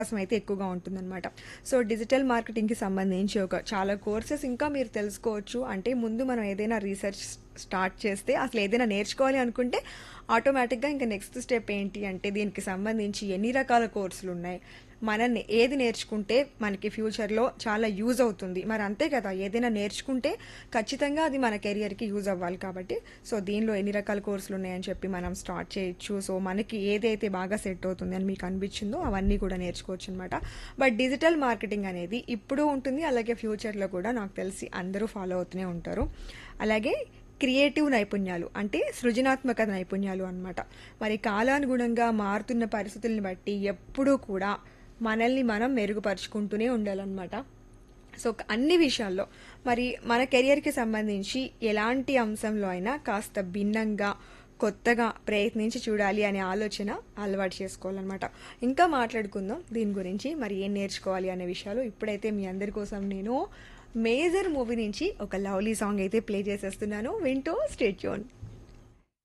అవకాశం అయితే ఎక్కువగా ఉంటుందన్నమాట సో డిజిటల్ మార్కెటింగ్కి సంబంధించి ఒక చాలా కోర్సెస్ ఇంకా మీరు తెలుసుకోవచ్చు అంటే ముందు మనం ఏదైనా రీసెర్చ్ స్టార్ట్ చేస్తే అసలు ఏదైనా నేర్చుకోవాలి అనుకుంటే ఆటోమేటిక్గా ఇంకా నెక్స్ట్ స్టెప్ ఏంటి అంటే దీనికి సంబంధించి ఎన్ని రకాల కోర్సులు ఉన్నాయి మనం ఏది నేర్చుకుంటే మనకి ఫ్యూచర్లో చాలా యూజ్ అవుతుంది మరి అంతే కదా ఏదైనా నేర్చుకుంటే ఖచ్చితంగా అది మన కెరియర్కి యూజ్ అవ్వాలి కాబట్టి సో దీనిలో ఎన్ని రకాల కోర్సులు ఉన్నాయని చెప్పి మనం స్టార్ట్ చేయొచ్చు సో మనకి ఏదైతే బాగా సెట్ అవుతుంది అని మీకు అనిపించిందో అవన్నీ కూడా నేర్చుకోవచ్చు అనమాట బట్ డిజిటల్ మార్కెటింగ్ అనేది ఇప్పుడు ఉంటుంది అలాగే ఫ్యూచర్లో కూడా నాకు తెలిసి అందరూ ఫాలో అవుతూనే ఉంటారు అలాగే క్రియేటివ్ నైపుణ్యాలు అంటే సృజనాత్మక నైపుణ్యాలు అనమాట మరి కాలానుగుణంగా మారుతున్న పరిస్థితుల్ని బట్టి ఎప్పుడూ కూడా మనల్ని మనం మెరుగుపరుచుకుంటూనే ఉండాలన్నమాట సో అన్ని విషయాల్లో మరి మన కెరియర్కి సంబంధించి ఎలాంటి అంశంలో అయినా కాస్త భిన్నంగా కొత్తగా ప్రయత్నించి చూడాలి అనే ఆలోచన అలవాటు చేసుకోవాలన్నమాట ఇంకా మాట్లాడుకుందాం దీని గురించి మరి ఏం నేర్చుకోవాలి అనే విషయాలు ఇప్పుడైతే మీ అందరి కోసం నేను మేజర్ మూవీ నుంచి ఒక లవ్లీ సాంగ్ అయితే ప్లే చేసేస్తున్నాను వింటూ స్టేట్యూన్